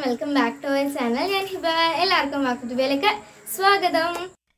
welcome back to our channel ഞാൻ ഹിബ എല്ലാവർക്കും വാക്കുതുബയിലേക്ക് സ്വാഗതം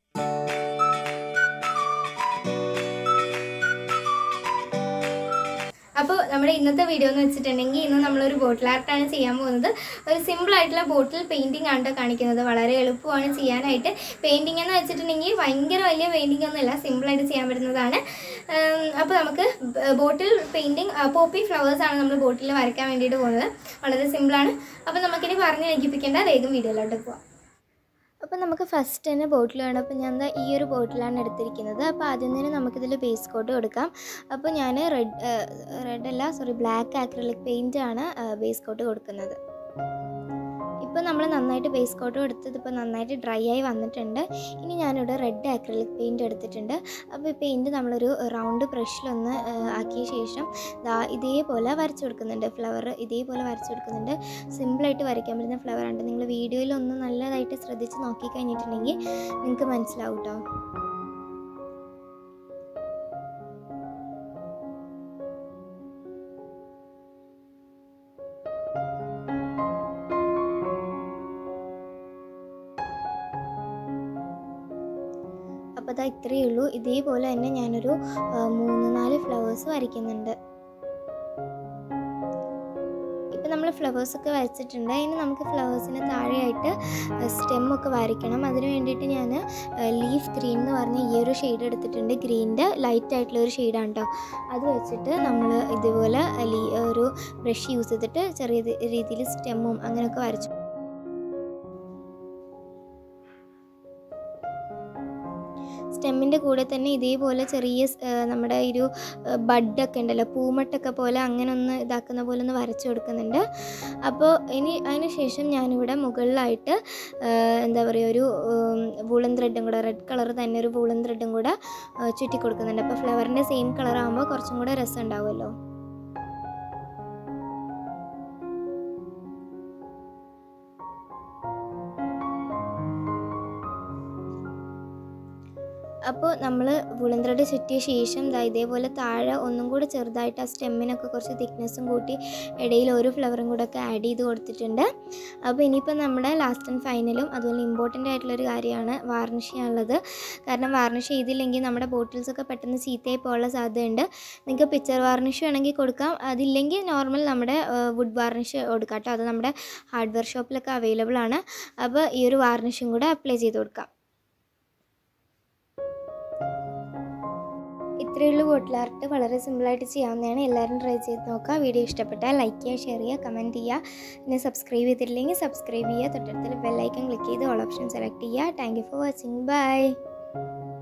അപ്പോൾ നമ്മുടെ ഇന്നത്തെ വീഡിയോ എന്ന് വെച്ചിട്ടുണ്ടെങ്കിൽ ഇന്ന് നമ്മളൊരു ബോട്ടിൽ ആർട്ടാണ് ചെയ്യാൻ പോകുന്നത് ഒരു സിമ്പിൾ ആയിട്ടുള്ള ബോട്ടിൽ പെയിൻറ്റിംഗ് ആണ് ട്ടോ കാണിക്കുന്നത് വളരെ എളുപ്പമാണ് ചെയ്യാനായിട്ട് പെയിൻറ്റിംഗ് എന്ന് വെച്ചിട്ടുണ്ടെങ്കിൽ ഭയങ്കര വലിയ പെയിൻറ്റിംഗ് ഒന്നുമില്ല സിമ്പിളായിട്ട് ചെയ്യാൻ പറ്റുന്നതാണ് അപ്പോൾ നമുക്ക് ബോട്ടിൽ പെയിൻറ്റിങ് പോപ്പി ഫ്ലവേഴ്സ് ആണ് നമ്മൾ ബോട്ടിൽ വരയ്ക്കാൻ വേണ്ടിയിട്ട് പോകുന്നത് വളരെ സിമ്പിളാണ് അപ്പോൾ നമുക്കിനി പറഞ്ഞ് ലഭിപ്പിക്കേണ്ട വേഗം വീഡിയോയിലോട്ട് പോവാം അപ്പോൾ നമുക്ക് ഫസ്റ്റ് തന്നെ ബോട്ടിൽ വേണം അപ്പോൾ ഞാൻ ദാ ഈ ഒരു ബോട്ടിലാണ് എടുത്തിരിക്കുന്നത് അപ്പോൾ ആദ്യം തന്നെ നമുക്കിതിൽ ബേസ് കോട്ട് കൊടുക്കാം അപ്പോൾ ഞാൻ റെഡ് റെഡ് അല്ല സോറി ബ്ലാക്ക് ആക്രിലിക് പെയിൻ്റ് ആണ് ബേസ് കോട്ട് കൊടുക്കുന്നത് ഇപ്പോൾ നമ്മൾ നന്നായിട്ട് ബേസ് കോട്ട് കൊടുത്തത് ഇപ്പോൾ നന്നായിട്ട് ഡ്രൈ ആയി വന്നിട്ടുണ്ട് ഇനി ഞാനിവിടെ റെഡ് ആക്രിലിക് പെയിൻറ് എടുത്തിട്ടുണ്ട് അപ്പോൾ ഈ പെയിൻറ് നമ്മളൊരു റൗണ്ട് ബ്രഷിലൊന്ന് ആക്കിയ ശേഷം ദാ ഇതേപോലെ വരച്ചു കൊടുക്കുന്നുണ്ട് ഫ്ലവർ ഇതേപോലെ വരച്ചു കൊടുക്കുന്നുണ്ട് സിമ്പിളായിട്ട് വരയ്ക്കാൻ പറ്റുന്ന ഫ്ലവറാണ് നിങ്ങൾ വീഡിയോയിൽ ഒന്ന് നല്ലതായിട്ട് ശ്രദ്ധിച്ച് നോക്കി കഴിഞ്ഞിട്ടുണ്ടെങ്കിൽ നിങ്ങൾക്ക് മനസ്സിലാവും കേട്ടോ അപ്പോൾ അതാ ഇത്രയേ ഉള്ളൂ ഇതേപോലെ തന്നെ ഞാനൊരു ആ, മൂന്ന് നാല് ഫ്ലവേഴ്സ് വരയ്ക്കുന്നുണ്ട് ഇപ്പം നമ്മൾ ഫ്ലവേഴ്സൊക്കെ വരച്ചിട്ടുണ്ട് ഇനി നമുക്ക് ഫ്ലവേഴ്സിന് താഴെയായിട്ട് സ്റ്റെമ്മൊക്കെ വരയ്ക്കണം അതിന് വേണ്ടിയിട്ട് ഞാൻ ലീഫ് ഗ്രീൻ എന്ന് പറഞ്ഞ ഈ ഒരു ഷെയ്ഡ് എടുത്തിട്ടുണ്ട് ഗ്രീൻ്റെ ലൈറ്റ് ആയിട്ടുള്ള ഒരു ഷെയ്ഡാണ് കേട്ടോ അത് വെച്ചിട്ട് നമ്മൾ ഇതുപോലെ ലീ- ഒരു ബ്രഷ് യൂസ് ചെയ്തിട്ട് ചെറിയ രീതിയിൽ സ്റ്റെമ്മും അങ്ങനെയൊക്കെ വരച്ചു സ്റ്റെമ്മിൻ്റെ കൂടെ തന്നെ ഇതേപോലെ ചെറിയ സ്- ആ, നമ്മുടെ ഒരു ബഡൊക്കെ ഉണ്ടല്ലോ പൂമട്ടൊക്കെ പോലെ അങ്ങനെ ഒന്ന് ഇതാക്കുന്ന പോലെ ഒന്ന് വരച്ചു കൊടുക്കുന്നുണ്ട് അപ്പോൾ ഇനി അതിന് ശേഷം ഞാനിവിടെ മുകളിലായിട്ട് ആ, എന്താ പറയുക ഒരു വൂളൻ ത്രെഡും കൂടെ റെഡ് കളർ തന്നെ ഒരു വൂളൻ ത്രെഡും കൂടെ ആ, ചുറ്റി കൊടുക്കുന്നുണ്ട് അപ്പോൾ ഫ്ലവറിൻ്റെ സെയിം കളർ ആകുമ്പോൾ കുറച്ചും കൂടെ രസം ഉണ്ടാവുമല്ലോ അപ്പോൾ നമ്മൾ വുളൻ ത്രെഡ് ചുറ്റിയ ശേഷം ദാ ഇതേപോലെ താഴെ ഒന്നും കൂടി ചെറുതായിട്ട് ആ സ്റ്റെമ്മിനൊക്കെ കുറച്ച് തിക്നെസ്സും കൂട്ടി ഇടയിൽ ഒരു ഫ്ലവറും കൂടെ ഒക്കെ ആഡ് ചെയ്ത് കൊടുത്തിട്ടുണ്ട് അപ്പോൾ ഇനിയിപ്പോൾ നമ്മുടെ ലാസ്റ്റ് ആൻഡ് ഫൈനലും അതുപോലെ ഇമ്പോർട്ടൻ്റ് ആയിട്ടുള്ളൊരു കാര്യമാണ് വാർണിഷ് ചെയ്യാനുള്ളത് കാരണം വാർണിഷ് ചെയ്തില്ലെങ്കിൽ നമ്മുടെ ബോട്ടിൽസൊക്കെ പെട്ടെന്ന് ചീത്തയായി പോകാനുള്ള സാധ്യതയുണ്ട് നിങ്ങൾക്ക് പിക്ചർ വാർണിഷ് വേണമെങ്കിൽ കൊടുക്കാം അതില്ലെങ്കിൽ നോർമൽ നമ്മുടെ വുഡ് വാർണിഷ് കൊടുക്കാം കേട്ടോ അത് നമ്മുടെ ഹാർഡ്വെയർ ഷോപ്പിലൊക്കെ അവൈലബിൾ ആണ് അപ്പോൾ ഈ ഒരു വാർണിഷും കൂടെ അപ്ലൈ ചെയ്ത് കൊടുക്കാം ഇത്രയുള്ള ബോട്ടിൽ ആർട്ട് വളരെ സിമ്പിളായിട്ട് ചെയ്യാവുന്നതാണ് എല്ലാവരും ട്രൈ ചെയ്ത് നോക്കുക വീഡിയോ ഇഷ്ടപ്പെട്ടാൽ ലൈക്ക് ചെയ്യുക ഷെയർ ചെയ്യുക കമൻറ്റ് ചെയ്യുക പിന്നെ സബ്സ്ക്രൈബ് ചെയ്തിട്ടില്ലെങ്കിൽ സബ്സ്ക്രൈബ് ചെയ്യുക തൊട്ടടുത്തുള്ള ബെല്ലൈക്കൺ ക്ലിക്ക് ചെയ്ത് ഓൾ ഓപ്ഷൻ സെലക്ട് ചെയ്യുക thank you for watching by